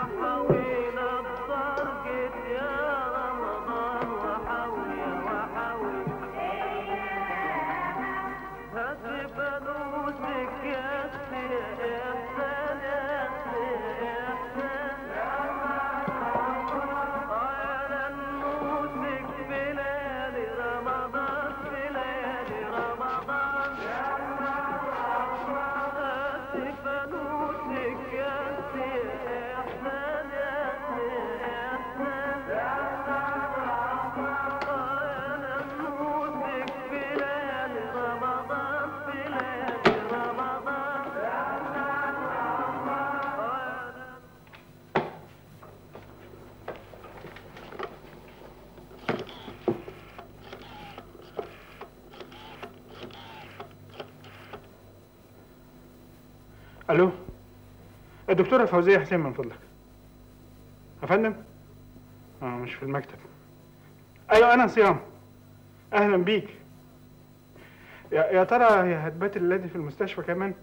الو الدكتوره فوزيه حسين من فضلك يا فندم اه مش في المكتب ايوه انا صيام اهلا بيك يا, يا ترى هي هتبات الليله في المستشفى كمان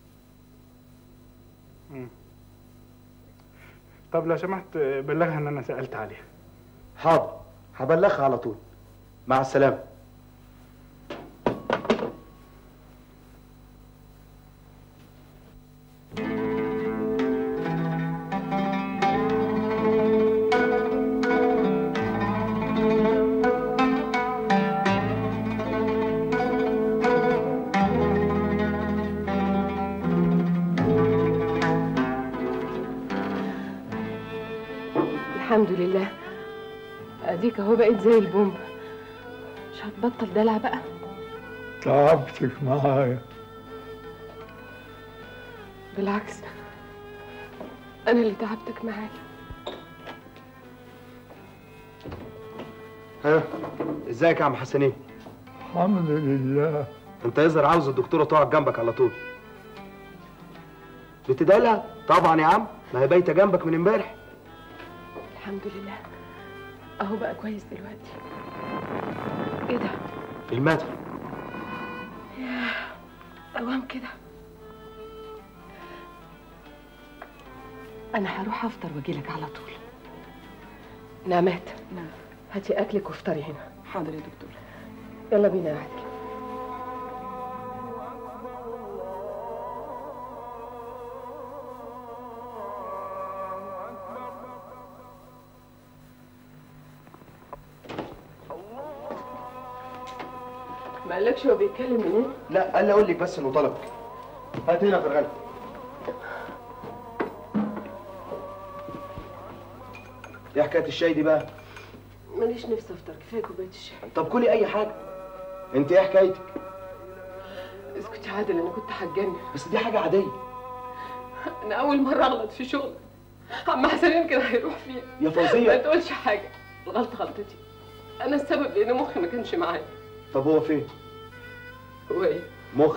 مم. طب لو سمحت بلغها ان انا سالت عليها حاضر هبلغها على طول مع السلامه الحمد لله اديك اهو بقيت زي البومب مش هتبطل دلع بقى تعبتك معايا بالعكس انا اللي تعبتك معايا ها ازيك يا عم حسنين الحمد لله انت يظهر عاوز الدكتوره تقعد جنبك على طول بتدعي لها طبعا يا عم ما هي بايته جنبك من امبارح الحمد لله اهو بقى كويس دلوقتي ايه ده المدفع ياه اوام كده انا هروح افطر واجيلك على طول نعمات نعم هاتي اكلك وافطري هنا حاضر يا دكتور يلا بينا يا عادل ما قالكش هو بيتكلم منين؟ لا قال لي اقول لك بس انه طلبك هات هنا في الغالب ايه حكايه الشاي دي بقى ماليش نفسي افطر كفايه كوبايه الشاي طب كلي اي حاجه انت ايه حكايتك اسكت يا عادل انا كنت هتجنن بس دي حاجه عاديه انا اول مره اغلط في شغل عم حسنين كده هيروح فيها يا فوزية. ما تقولش حاجه الغلطه غلطتي انا السبب لان مخي ما كانش معايا طب هو فين هو ايه مخ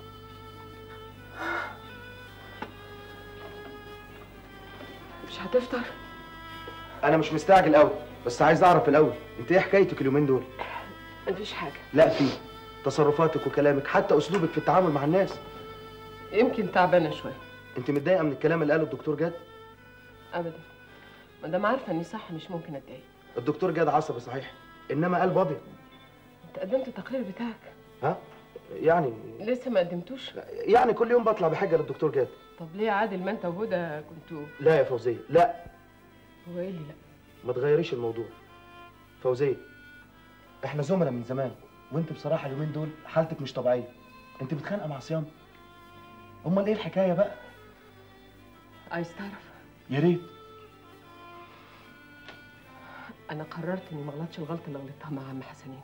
مش هتفطر انا مش مستعجل قوي بس عايز اعرف الاول انت ايه حكايتك اليومين دول مفيش حاجه لا في تصرفاتك وكلامك حتى اسلوبك في التعامل مع الناس يمكن تعبانه شويه انت متضايقه من الكلام اللي قاله الدكتور جاد ابدا ما دام عارفه اني صح مش ممكن اتضايق الدكتور جاد عصبي صحيح انما قلب ابيض انت قدمت التقرير بتاعك ها يعني لسه ما قدمتوش يعني كل يوم بطلع بحاجه للدكتور جاد طب ليه يا عادل ما انت وهدى كنتوا لا يا فوزيه لا هو ايه اللي لا ما تغيريش الموضوع فوزيه احنا زملاء من زمان وانت بصراحه اليومين دول حالتك مش طبيعيه انت متخانقه مع صيام امال ايه الحكايه بقى عايز تعرف يا ريت انا قررت اني ما اغلطش الغلطه اللي غلطتها مع عم حسنين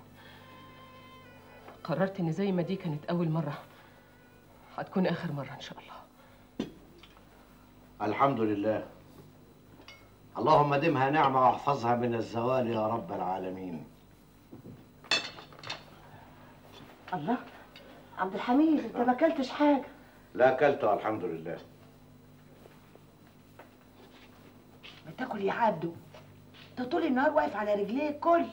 قررت ان زي ما دي كانت اول مره هتكون اخر مره ان شاء الله الحمد لله اللهم دمها نعمة واحفظها من الزوال يا رب العالمين الله عبد الحميد انت ما اكلتش حاجه لا أكلته الحمد لله بتاكل يا عبدو انت طول النهار واقف على رجليك كل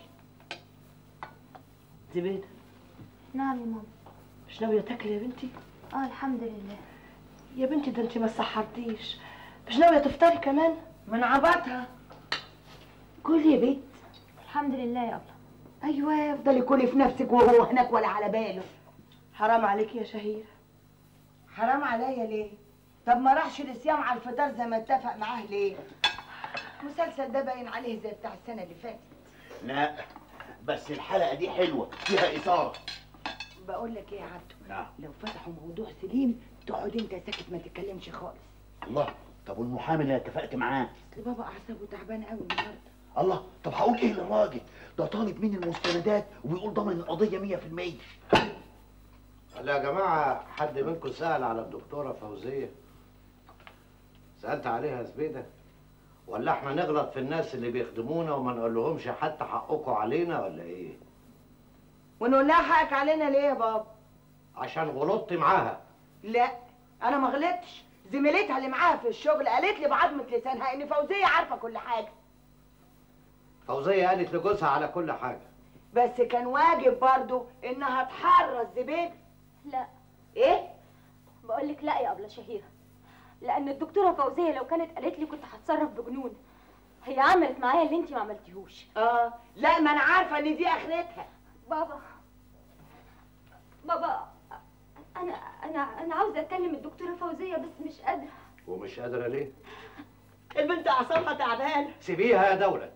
زبيده نعم يا ماما مش ناويه تاكلي يا بنتي اه الحمد لله يا بنتي ده انت ما سحرتيش مش ناويه تفطري كمان من عبطها كل يا بيت الحمد لله يا أبلة ايوه افضلي كلي في نفسك وهو هناك ولا على باله حرام عليك يا شهير حرام عليا ليه طب ما راحش الصيام على الفطار زي ما اتفق معاه ليه المسلسل ده باين عليه زي بتاع السنه اللي فاتت لا بس الحلقه دي حلوه فيها اثاره بقول لك ايه يا عبدو نعم لو فتحوا موضوع سليم تقعد انت ساكت ما تتكلمش خالص الله طب والمحامي اللي اتفقت معاه اصل بابا اعصابه تعبانه قوي النهارده الله طب هقول ايه للراجل ده طالب مني المستندات وبيقول ضامن القضيه 100% قال يا جماعة حد منكم سأل على الدكتورة فوزية سألت عليها يا زبيدة ولا احنا نغلط في الناس اللي بيخدمونا وما نقول لهمش حتى حقكم علينا ولا ايه ونقول لها حقك علينا ليه يا بابا عشان غلطت معاها لا انا ما غلطتش زميلتها اللي معاها في الشغل قالت لي بعضمه لسانها ان فوزيه عارفه كل حاجه فوزية قالت لجوزها على كل حاجة بس كان واجب برضو انها تحرص زبيب لا ايه بقول لك لا يا أبلة شهيرة لأن الدكتورة فوزية لو كانت قالت لي كنت هتصرف بجنون هي عملت معايا اللي انت ما عملتيهوش اه لا ما انا عارفه ان دي اخرتها بابا بابا أنا أنا أنا عاوزة أكلم الدكتورة فوزية بس مش قادرة ومش قادرة ليه البنت اعصابها تعبانه سيبيها يا دولة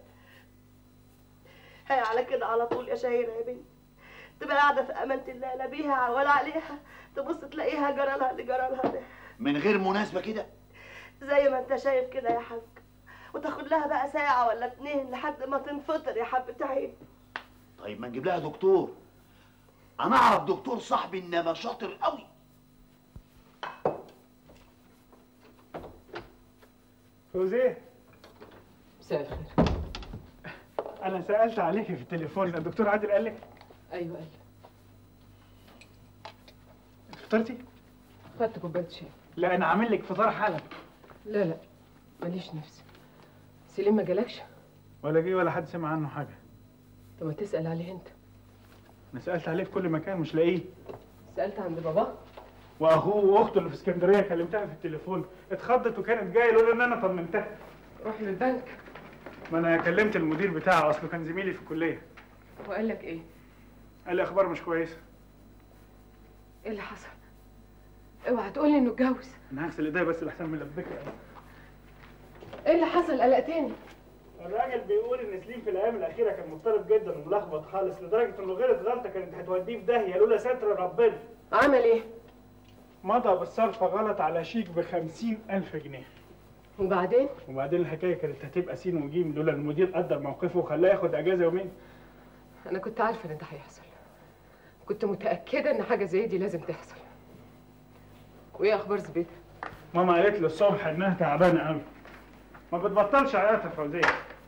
هي على كده على طول يا شهيرة يا بنتي تبقى قاعدة في أمانة الله لا بيها ولا عليها تبص تلاقيها جرى لها اللي جرى لها ده من غير مناسبه كده زي ما انت شايف كده يا حاج وتاخد لها بقى ساعة ولا اتنين لحد ما تنفطر يا حبة عين طيب ما نجيب لها دكتور انا اعرف دكتور صاحبي انما شاطر قوي فوزية مساء الخير أنا سألت عليك في التليفون الدكتور عادل قال لك ايوه ايوه فطرتي؟ خدت كوبايه شاي لا أنا عامل لك فطار حالا لا لا ماليش نفس سليم ما جالكش ولا جه ولا حد سمع عنه حاجة طب ما تسال عليه انت أنا سألت عليه في كل مكان مش لاقيه سالت عند باباه وأخوه وأخته اللي في اسكندرية كلمتها في التليفون اتخضت وكانت جاية لولا إن أنا طمنتها روح للبنك ما أنا كلمت المدير بتاعه أصله كان زميلي في الكلية وقال لك ايه قال لي أخبار مش كويسة ايه اللي حصل اوعى تقول لي انه اتجوز أنا هغسل إيديا بس لحسن ملبكة ايه اللي حصل قلقتني الراجل بيقول ان سليم في الايام الاخيره كان مضطرب جدا وملخبط خالص لدرجه انه غلط غلطه كانت هتوديه في داهيه لولا ستر ربنا عمل ايه مضى بالصرف غلط على شيك ب ألف جنيه وبعدين وبعدين الحكايه كانت هتبقى سين وجيم لولا المدير قدر موقفه وخلاه ياخد اجازه يومين انا كنت عارفه ان ده هيحصل كنت متاكده ان حاجه زي دي لازم تحصل وايه اخبار زبيده ماما قالت لي الصبح انها تعبانه قوي ما بتبطلش عياط يا فوزيه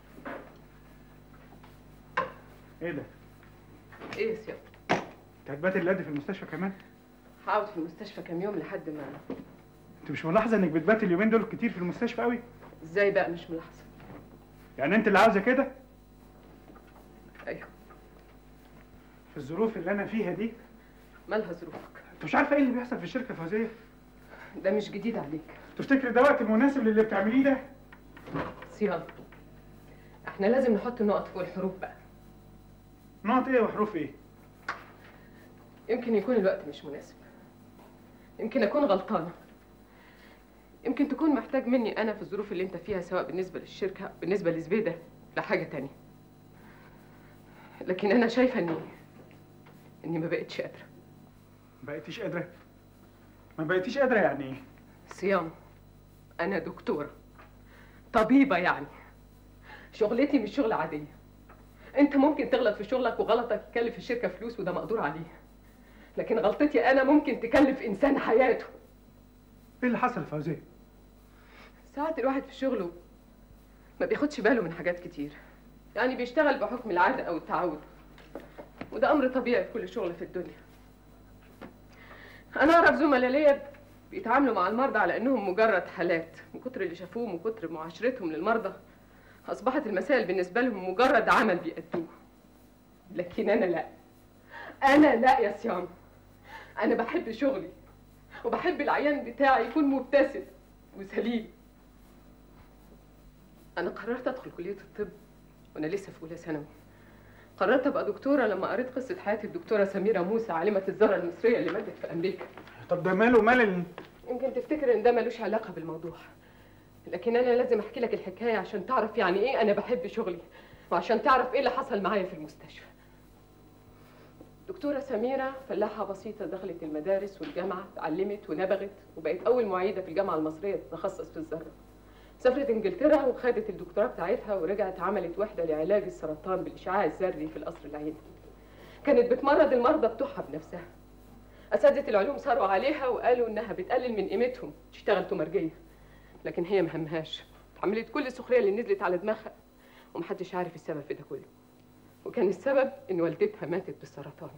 ايه ده؟ ايه يا سيادة انت هتباتي الليله دي في المستشفى كمان؟ هقعد في المستشفى كام يوم لحد ما انت مش ملاحظه انك بتباتي اليومين دول كتير في المستشفى قوي؟ ازاي بقى مش ملاحظه يعني انت اللي عاوزه كده؟ ايوه في الظروف اللي انا فيها دي مالها ظروفك انت مش عارفه ايه اللي بيحصل في الشركه فوزيه؟ ده مش جديد عليك تفتكر ده وقت المناسب للي بتعمليه ده؟ صيام احنا لازم نحط نقط فوق الحروف بقى نقط ايه وحروف ايه؟ يمكن يكون الوقت مش مناسب يمكن اكون غلطانه يمكن تكون محتاج مني انا في الظروف اللي انت فيها سواء بالنسبه للشركه أو بالنسبه لزبيده لحاجه تانية لكن انا شايفه اني اني ما بقتش قادره ما بقيتيش قادره؟ ما بقيتيش قادره يعني ايه؟ صيام انا دكتوره طبيبه يعني شغلتي مش شغل عاديه انت ممكن تغلط في شغلك وغلطك يكلف الشركه فلوس وده مقدور عليه لكن غلطتي انا ممكن تكلف انسان حياته ايه اللي حصل يا فوزيه؟ ساعات الواحد في شغله ما بياخدش باله من حاجات كتير يعني بيشتغل بحكم العادة أو التعود وده أمر طبيعي في كل شغل في الدنيا أنا أعرف زملاء ليا بيتعاملوا مع المرضى على إنهم مجرد حالات من كتر اللي شافوه من كتر معاشرتهم للمرضى أصبحت المسائل بالنسبة لهم مجرد عمل بيأدوه لكن أنا لا أنا لا يا صيام أنا بحب شغلي وبحب العيان بتاعي يكون مبتسم وسليم انا قررت ادخل كليه الطب وانا لسه في اولى ثانوي قررت ابقى دكتوره لما قريت قصه حياه الدكتوره سميره موسى عالمه الذره المصريه اللي ماتت في امريكا طب ده ماله مال ال- يمكن تفتكر ان ده ملوش علاقه بالموضوع لكن انا لازم احكي لك الحكايه عشان تعرف يعني ايه انا بحب شغلي وعشان تعرف ايه اللي حصل معايا في المستشفى دكتورة سميرة فلاحة بسيطة دخلت المدارس والجامعة اتعلمت ونبغت وبقت أول معيدة في الجامعة المصرية تتخصص في الذرة سافرت إنجلترا وخدت الدكتوراه بتاعتها ورجعت عملت وحدة لعلاج السرطان بالإشعاع الذري في القصر العيني كانت بتمرض المرضى بتوعها بنفسها أساتذة العلوم صاروا عليها وقالوا إنها بتقلل من قيمتهم تشتغل تمرجية لكن هي مهمهاش عملت كل السخرية اللي نزلت على دماغها ومحدش عارف السبب في ده كله وكان السبب إن والدتها ماتت بالسرطان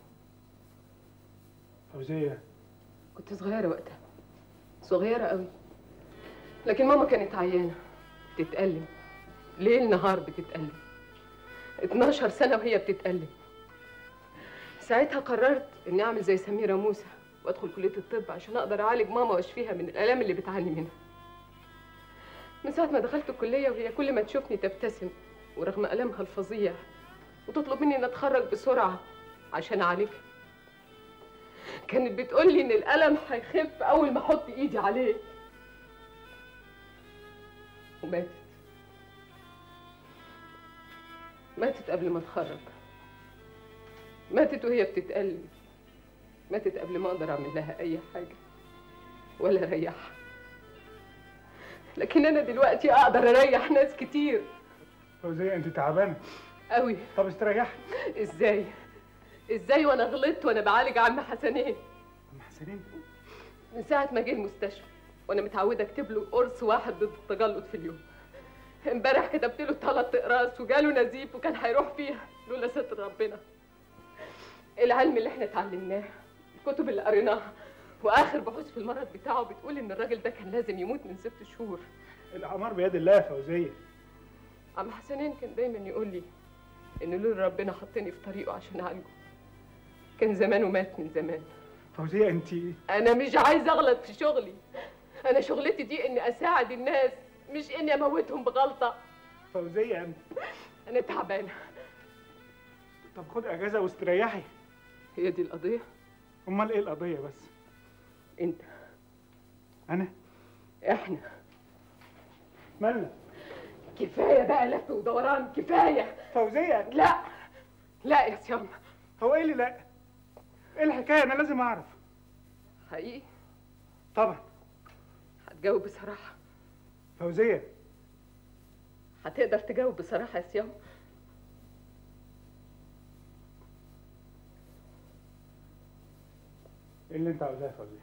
فوزيه كنت صغيرة وقتها صغيرة قوي لكن ماما كانت عيانة بتتألم ليل نهار بتتألم 12 سنة وهي بتتألم ساعتها قررت إني أعمل زي سميرة موسى وأدخل كلية الطب عشان أقدر أعالج ماما وأشفيها من الآلام اللي بتعاني منها من ساعة ما دخلت الكلية وهي كل ما تشوفني تبتسم ورغم ألمها الفظيع وتطلب مني إن أتخرج بسرعة عشان أعالجها كانت بتقول لي ان الالم هيخف اول ما احط ايدي عليه وماتت ماتت قبل ما اتخرج ماتت وهي بتتألم ماتت قبل ما اقدر اعمل لها اي حاجه ولا اريحها لكن انا دلوقتي اقدر اريح ناس كتير فوزيه انت تعبانه قوي طب استريحي ازاي ازاي وانا غلطت وانا بعالج عم حسنين ام حسنين من ساعة ما جه المستشفى وأنا متعودة أكتب له قرص واحد ضد التجلط في اليوم. امبارح كتبت له ثلاث أقراص وجاله نزيف وكان هيروح فيها لولا ستر ربنا. العلم اللي احنا اتعلمناه، الكتب اللي قريناها، وآخر بحوث في المرض بتاعه بتقول إن الراجل ده كان لازم يموت من ست شهور. الاعمار بيد الله يا فوزيه عم حسنين كان دايما يقول لي إن لولا ربنا حطني في طريقه عشان أعالجه. كان زمانه مات من زمان. فوزيه انت انا مش عايزه اغلط في شغلي انا شغلتي دي اني اساعد الناس مش اني اموتهم بغلطه فوزيه انت انا تعبانه طب خد اجازه واستريحي هي دي القضيه امال ايه القضيه بس انت انا احنا مالنا كفايه بقى لف ودوران كفايه فوزيه لا لا يا سيام هو ايه اللي لا ايه الحكايه انا لازم اعرف حقيقي طبعا هتجاوب بصراحه فوزيه هتقدر تجاوب بصراحه يا سيام ايه اللي انت عاوزاه يا فوزيه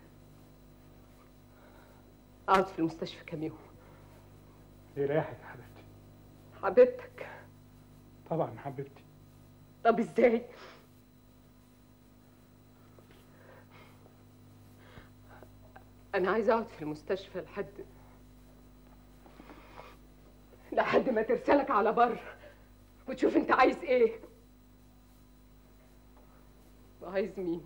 اقعد في المستشفى كام يوم يريحك يا حبيبتي حبيبتك طبعا حبيبتي طب ازاي انا عايزه اقعد في المستشفى لحد لحد ما ترسلك على بر وتشوف انت عايز ايه وعايز مين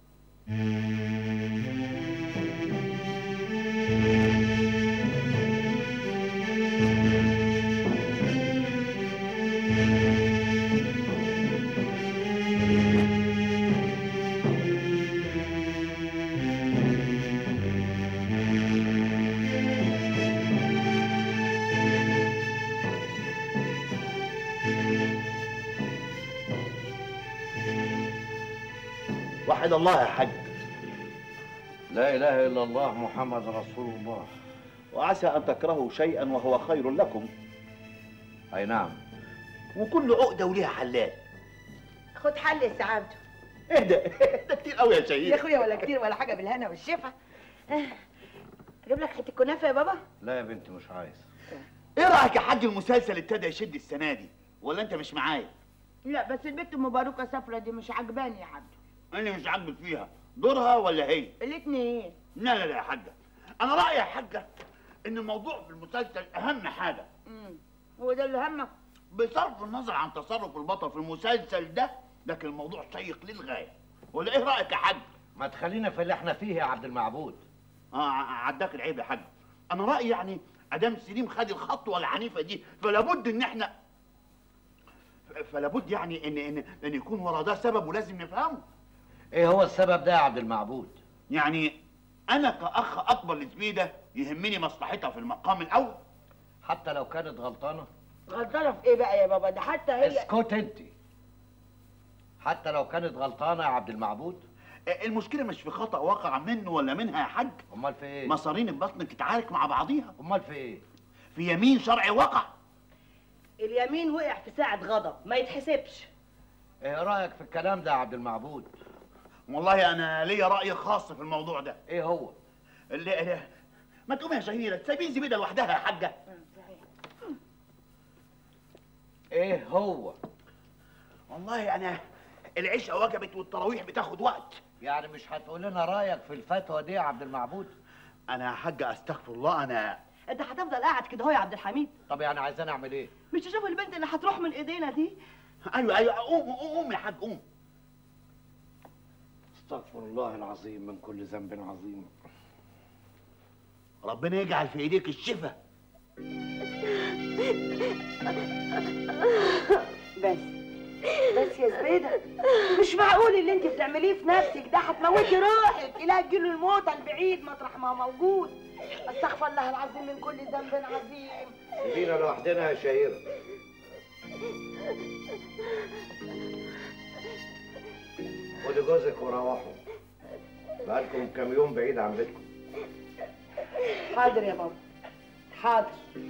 وحد الله يا حاج لا اله الا الله محمد رسول الله وعسى ان تكرهوا شيئا وهو خير لكم اي نعم وكل عقده وليها حلال خد حل يا سعادته اهدى ده كتير قوي يا يا شهيد اخويا ولا كتير ولا حاجه بالهنا والشفا اجيب لك حته كنافه يا بابا لا يا بنتي مش عايز ايه رايك يا حاج المسلسل ابتدى يشد السنه دي ولا انت مش معايا لا بس البنت مبروكه سفره دي مش عجباني يا عبده انا مش عاجبك فيها دورها ولا هي الاتنين لا لا لا يا حاجه انا رايي يا حاجه ان الموضوع في المسلسل اهم حاجه امم هو ده اللي همك بصرف النظر عن تصرف البطل في المسلسل ده لكن الموضوع شيق للغايه ولا ايه رايك يا حاج ما تخلينا في اللي احنا فيه يا عبد المعبود اه ع- عداك العيب يا حاج انا رايي يعني ادام سليم خد الخطوه العنيفه دي فلا بد ان احنا فلا بد يعني ان ان ان يكون ورا ده سبب ولازم نفهمه ايه هو السبب ده يا عبد المعبود يعني انا كاخ اكبر لزبيده يهمني مصلحتها في المقام الاول حتى لو كانت غلطانه غلطانه في ايه بقى يا بابا ده حتى هي اسكت انت حتى لو كانت غلطانه يا عبد المعبود المشكله مش في خطا وقع منه ولا منها يا حاج امال في ايه مصارين البطن تتعارك مع بعضيها امال في ايه في يمين شرعي وقع اليمين وقع في ساعة غضب ما يتحسبش ايه رايك في الكلام ده يا عبد المعبود والله انا ليا راي خاص في الموضوع ده ايه هو اللي اللي ما تقوم يا شهيره تسيبين زبيده لوحدها يا حاجه ايه هو والله انا العشاء وجبت والتراويح بتاخد وقت يعني مش هتقول لنا رايك في الفتوى دي يا عبد المعبود انا يا حاجه استغفر الله انا انت هتفضل قاعد كده اهو يا عبد الحميد طب يعني عايزين اعمل ايه مش تشوف البنت اللي هتروح من ايدينا دي ايوه ايوه قوم قوم يا حاج قوم استغفر الله العظيم من كل ذنب عظيم ربنا يجعل في ايديك الشفاء بس بس يا زبيده مش معقول اللي انت بتعمليه في نفسك ده هتموتي روحك الى تجيله الموت البعيد مطرح ما هو موجود استغفر الله العظيم من كل ذنب عظيم سيبينا لوحدنا يا شهيره خدي جوزك وروحوا بقالكم كام يوم بعيد عن بيتكم حاضر يا بابا حاضر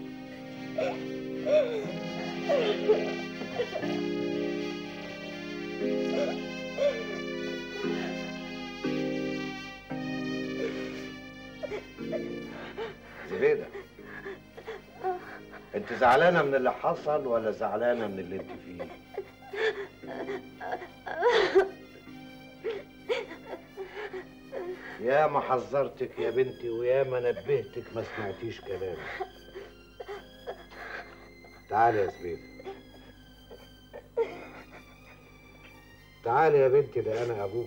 زبيده انت زعلانه من اللي حصل ولا زعلانه من اللي انت فيه يا ما حذرتك يا بنتي ويا ما نبهتك ما سمعتيش كلامي تعالي يا زبيده تعالي يا بنتي ده انا ابوك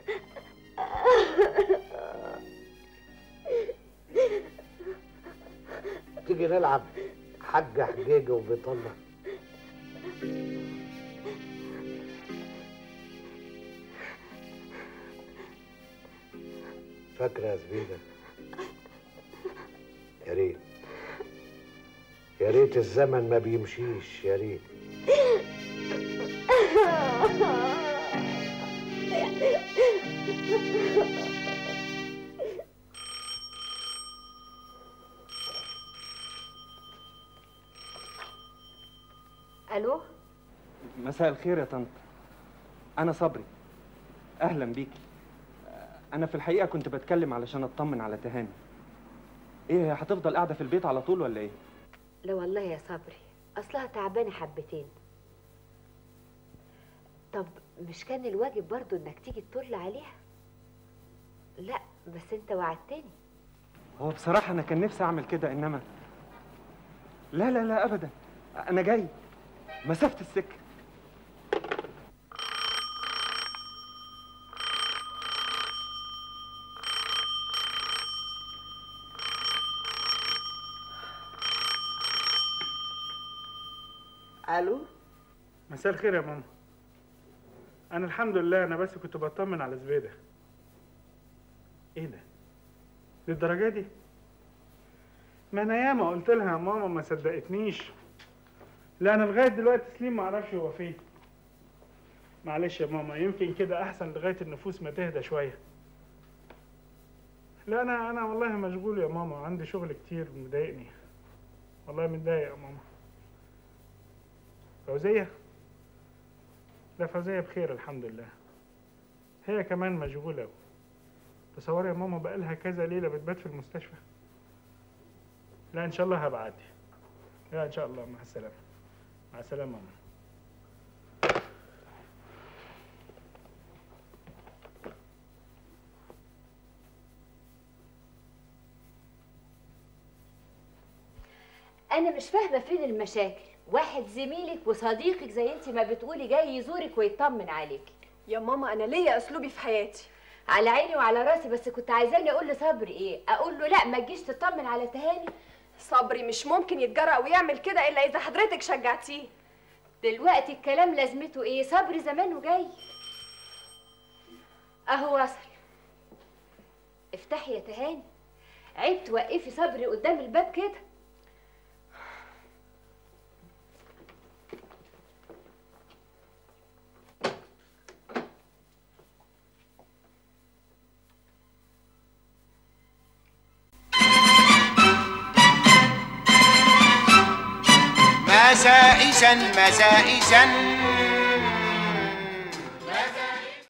تيجي نلعب حاجة حجيجة وبيطلع فاكرة يا زبيدة يا ريت يا ريت الزمن ما بيمشيش يا ريت الو مساء الخير يا طنط انا صبري اهلا بيكي انا في الحقيقه كنت بتكلم علشان اطمن على تهاني ايه هي هتفضل قاعده في البيت على طول ولا ايه لا والله يا صبري اصلها تعبانه حبتين طب مش كان الواجب برضو انك تيجي تطل عليها لا بس انت وعدتني هو بصراحه انا كان نفسي اعمل كده انما لا لا لا ابدا انا جاي مسافه السكه الو مساء الخير يا ماما انا الحمد لله انا بس كنت بطمن على زبيده ايه ده للدرجه دي ما انا ياما قلت لها يا ماما ما صدقتنيش لا انا لغايه دلوقتي سليم ما اعرفش هو فين معلش يا ماما يمكن كده احسن لغايه النفوس ما تهدى شويه لا انا انا والله مشغول يا ماما عندي شغل كتير مضايقني والله متضايق يا ماما فوزية لا فوزية بخير الحمد لله هي كمان مشغولة تصوري يا ماما بقالها كذا ليلة بتبات في المستشفى لا إن شاء الله هبعدي لا إن شاء الله مع السلامة مع السلامة ماما انا مش فاهمه فين المشاكل واحد زميلك وصديقك زي انت ما بتقولي جاي يزورك ويطمن عليك يا ماما انا ليا اسلوبي في حياتي على عيني وعلى راسي بس كنت عايزاني اقول لصبري ايه اقول له لا ما تجيش تطمن على تهاني صبري مش ممكن يتجرأ ويعمل كده الا اذا حضرتك شجعتيه دلوقتي الكلام لازمته ايه صبري زمانه جاي اهو وصل افتحي يا تهاني عيب توقفي صبري قدام الباب كده مساء إذا مساء إذا